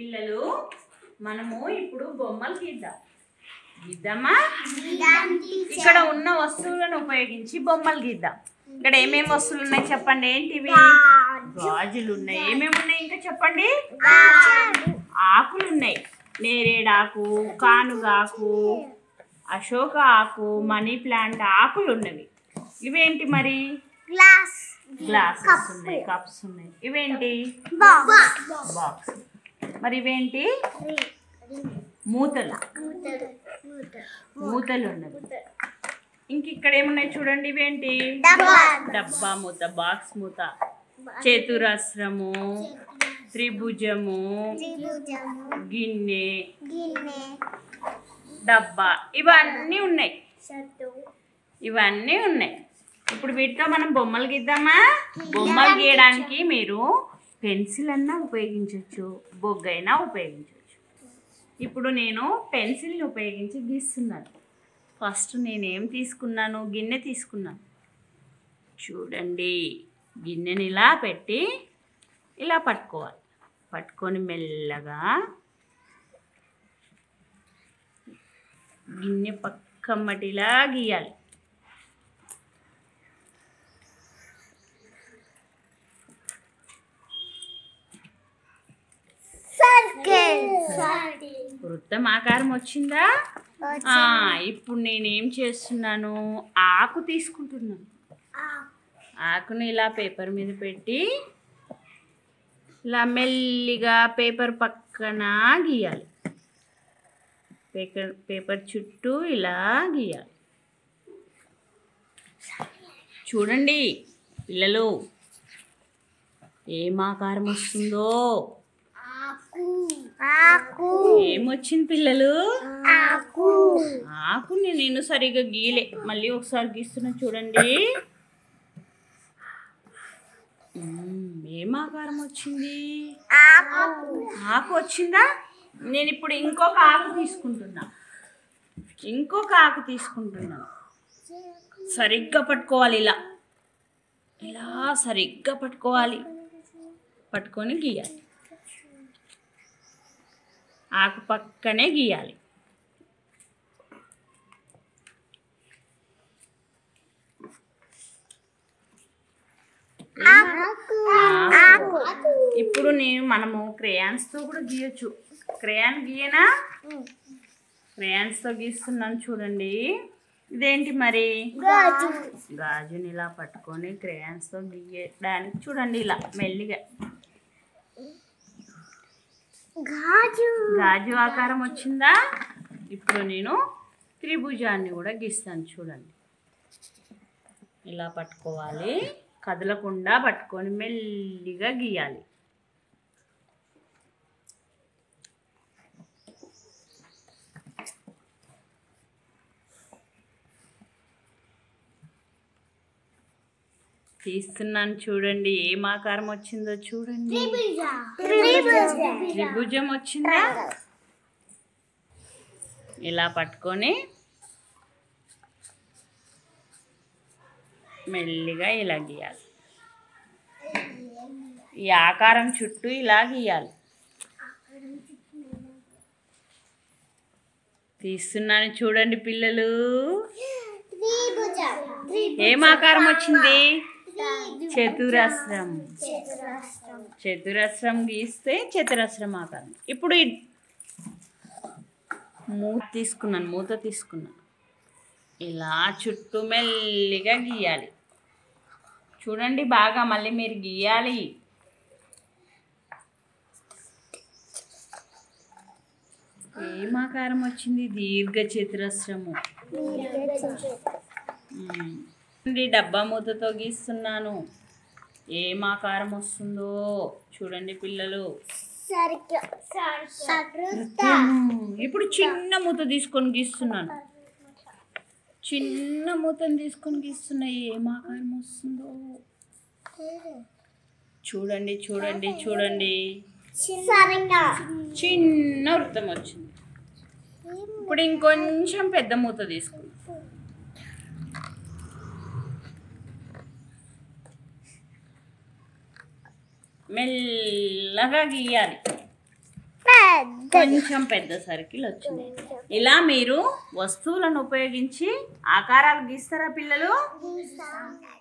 పిల్లలు మనము ఇప్పుడు బొమ్మలు గీద్దాం గీద్దామా ఇక్కడ ఉన్న వస్తువులను ఉపయోగించి బొమ్మలు గీద్దాం ఇక్కడ ఏమేమి వస్తువులు ఉన్నాయి చెప్పండి ఏంటివి గాజులు ఉన్నాయి ఏమేమి ఉన్నాయి ఇంకా చెప్పండి ఆకులు ఉన్నాయి నేరేడాకు కానుగాకు అశోక ఆకు మనీ ప్లాంట్ ఆకులు ఉన్నవి ఇవేంటి మరి గ్లాస్ గ్లాసెస్ ఉన్నాయి కప్స్ ఉన్నాయి ఇవేంటి బాక్స్ బాక్స్ మరి ఇవేంటి మూతలు మూతలు ఉన్నవి ఇంక ఇక్కడ ఏమున్నాయి చూడండి ఇవేంటి డబ్బా డబ్బా మూత బాక్స్ మూత చతురస్రము త్రిభుజము గిన్నె గిన్నె డబ్బా ఇవన్నీ ఉన్నాయి షర్టు ఇవన్నీ ఉన్నాయి ఇప్పుడు వీటితో మనం బొమ్మలు గీద్దామా బొమ్మలు గీయడానికి మీరు పెన్సిల్ అన్నా ఉపయోగించవచ్చు బొగ్గైనా ఉపయోగించవచ్చు ఇప్పుడు నేను పెన్సిల్ని ఉపయోగించి గీస్తున్నాను ఫస్ట్ నేనేం తీసుకున్నాను గిన్నె తీసుకున్నాను చూడండి గిన్నెని ఇలా పెట్టి ఇలా పట్టుకోవాలి పట్టుకొని మెల్లగా గిన్నె పక్కమ్మటిలా గీయాలి సర్కిల్ వృత్తం ఆకారం వచ్చిందా ఆ, ఇప్పుడు నేనేం చేస్తున్నాను ఆకు తీసుకుంటున్నాను ఆకుని ఇలా పేపర్ మీద పెట్టి ఇలా మెల్లిగా పేపర్ పక్కన గీయాలి పేపర్ పేపర్ చుట్టూ ఇలా గీయాలి చూడండి పిల్లలు ఏం ఆకారం వస్తుందో ఆకు ఆకు ఏమొచ్చింది పిల్లలు ఆకు ఆకుని నేను సరిగా గీయలే మళ్ళీ ఒకసారి గీస్తున్నా చూడండి మ్మ్, ఏం ఆకారం వచ్చింది ఆకు ఆకు వచ్చిందా నేను ఇప్పుడు ఇంకొక ఆకు తీసుకుంటున్నా ఇంకొక ఆకు తీసుకుంటున్నాను సరిగ్గా పట్టుకోవాలి ఇలా ఇలా సరిగ్గా పట్టుకోవాలి పట్టుకొని గీయాలి ఆకు పక్కనే గీయాలి ఆకు ఆకు. ఇప్పుడు నేను మనము క్రేయాన్స్తో కూడా గీయొచ్చు క్రేయాన్ గీయనా క్రేయాన్స్తో గీస్తున్నాను చూడండి ఇదేంటి మరి గాజు గాజుని ఇలా పట్టుకొని క్రేయాన్స్తో గీయడానికి చూడండి ఇలా మెల్లిగా గాజు గాజు ఆకారం వచ్చిందా ఇప్పుడు నేను త్రిభుజాన్ని కూడా గీస్తాను చూడండి ఇలా పట్టుకోవాలి కదలకుండా పట్టుకొని మెల్లిగా గీయాలి తీస్తున్నాను చూడండి ఏం ఆకారం వచ్చిందో చూడండి త్రిభుజ త్రిభుజం వచ్చిందా ఇలా పట్టుకొని మెల్లిగా ఇలా గీయాలి ఈ ఆకారం చుట్టూ ఇలా గీయాలి తీస్తున్నాను చూడండి పిల్లలు త్రిభుజ ఏం ఆకారం వచ్చింది చతురస్రం చతురస్రం చతురస్రం గీస్తే చతురస్రం ఆకారం ఇప్పుడు ఈ మూత తీసుకున్నాను మూత తీసుకున్నాను ఇలా చుట్టూ మెల్లిగా గీయాలి చూడండి బాగా మళ్ళీ మీరు గీయాలి ఏం ఆకారం వచ్చింది దీర్ఘ చతురస్రము మ్మ్. చూడండి డబ్బా మూతతో గీస్తున్నాను ఏం ఆకారం వస్తుందో చూడండి పిల్లలు సర్కిల్ సర్కిల్ మ్మ్. ఇప్పుడు చిన్న మూత తీసుకొని గీస్తున్నాను చిన్న మూతను తీసుకొని గీస్తున్నా ఏం ఆకారం వస్తుందో చూడండి చూడండి చూడండి సరిగ్గా చిన్న వృత్తం వచ్చింది ఇప్పుడు ఇంకొంచెం పెద్ద మూత తీసుకున్నాం మెల్లగా గీయాలి కొంచెం పెద్ద సర్కిల్ వచ్చింది ఇలా మీరు వస్తువులను ఉపయోగించి ఆకారాలు గీస్తారా పిల్లలు గీస్తాం